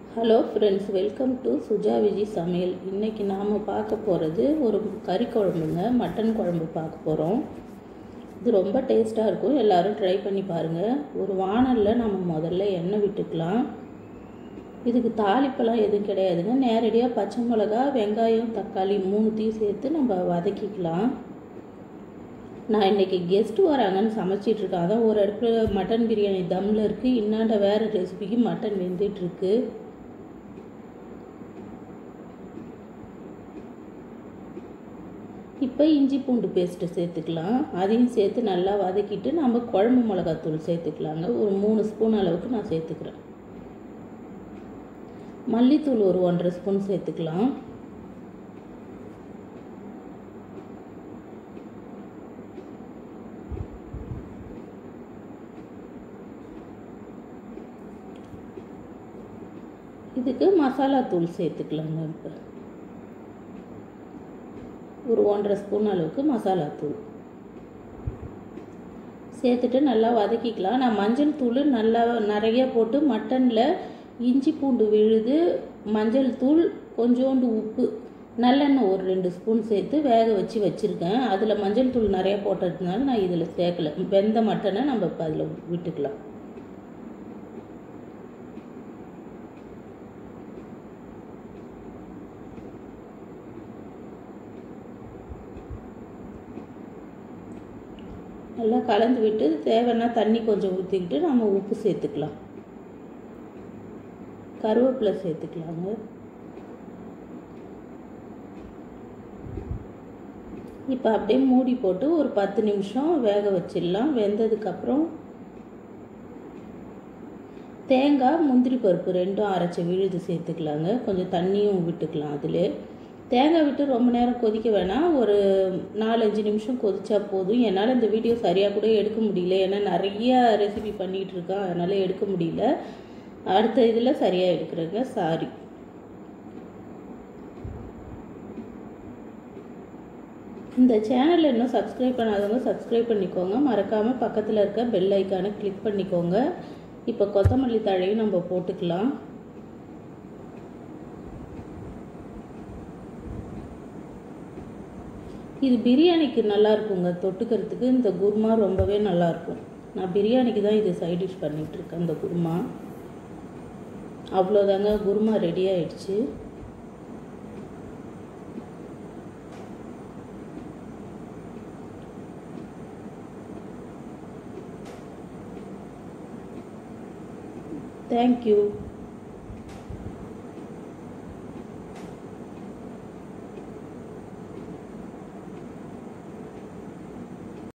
hello friends welcome to Suja Viji சமையல் இன்றைக்கி நாம் பார்க்க போகிறது ஒரு கறி குழம்புங்க மட்டன் குழம்பு பார்க்க போகிறோம் இது ரொம்ப டேஸ்ட்டாக இருக்கும் எல்லோரும் ட்ரை பண்ணி பாருங்கள் ஒரு வானலில் நம்ம முதல்ல எண்ணெய் விட்டுக்கலாம் இதுக்கு தாளிப்பெல்லாம் எதுவும் கிடையாதுங்க நேரடியாக பச்சை மிளகா வெங்காயம் தக்காளி மூணுத்தையும் சேர்த்து நம்ம வதக்கிக்கலாம் நான் இன்றைக்கி கெஸ்ட்டு வராங்கன்னு சமைச்சிட்ருக்கேன் அதான் ஒரு இடத்துல மட்டன் பிரியாணி தம்மில் இருக்குது இன்னாண்ட வேறு ரெசிபிக்கு மட்டன் வெந்துட்டுருக்கு இப்போ இஞ்சி பூண்டு பேஸ்ட்டு சேர்த்துக்கலாம் அதையும் சேர்த்து நல்லா வதக்கிட்டு நம்ம குழம்பு மிளகாத்தூள் சேர்த்துக்கலாங்க ஒரு மூணு ஸ்பூன் அளவுக்கு நான் சேர்த்துக்கிறேன் மல்லித்தூள் ஒரு ஒன்றரை ஸ்பூன் சேர்த்துக்கலாம் இதுக்கு மசாலா தூள் சேர்த்துக்கலாங்க இப்போ ஒரு ஒன்றரை ஸ்பூன் அளவுக்கு மசாலா தூள் சேர்த்துட்டு நல்லா வதக்கிக்கலாம் நான் மஞ்சள் தூள் நல்லா நிறைய போட்டு மட்டனில் இஞ்சி பூண்டு விழுது மஞ்சள் தூள் கொஞ்சோண்டு உப்பு நல்லெண்ணெய் ஒரு ரெண்டு ஸ்பூன் சேர்த்து வேக வச்சு வச்சுருக்கேன் அதில் மஞ்சள் தூள் நிறைய போட்டதுனால நான் இதில் சேர்க்கலை வெந்த மட்டனை நம்ம இப்போ அதில் விட்டுக்கலாம் நல்லா கலந்து விட்டு தேவைன்னா தண்ணி கொஞ்சம் ஊற்றிக்கிட்டு நம்ம உப்பு சேர்த்துக்கலாம் கருவேப்பிலை சேர்த்துக்கலாங்க இப்போ அப்படியே மூடி போட்டு ஒரு பத்து நிமிஷம் வேக வச்சிடலாம் வெந்ததுக்கப்புறம் தேங்காய் முந்திரி பருப்பு ரெண்டும் அரைச்சி விழுது சேர்த்துக்கலாங்க கொஞ்சம் தண்ணியும் விட்டுக்கலாம் அதில் தேங்காய் விட்டு ரொம்ப நேரம் கொதிக்க வேணாம் ஒரு நாலஞ்சு நிமிஷம் கொதிச்சா போதும் என்னால் இந்த வீடியோ சரியாக கூட எடுக்க முடியல ஏன்னா நிறைய ரெசிபி பண்ணிகிட்டு இருக்கேன் அதனால் எடுக்க முடியல அடுத்த இதில் சரியாக எடுக்கிறேங்க சாரி இந்த சேனலில் இன்னும் சப்ஸ்கிரைப் பண்ணாதவங்க சப்ஸ்கிரைப் பண்ணிக்கோங்க மறக்காமல் பக்கத்தில் இருக்க பெல் ஐக்கானை கிளிக் பண்ணிக்கோங்க இப்போ கொத்தமல்லி தழையும் நம்ம போட்டுக்கலாம் இது பிரியாணிக்கு நல்லா இருக்குங்க தொட்டுக்கிறதுக்கு இந்த குருமா ரொம்பவே நல்லாயிருக்கும் நான் பிரியாணிக்கு தான் இது சைட் டிஷ் பண்ணிகிட்ருக்கேன் இந்த குருமா அவ்வளோதாங்க குருமா ரெடி ஆயிடுச்சு தேங்க்யூ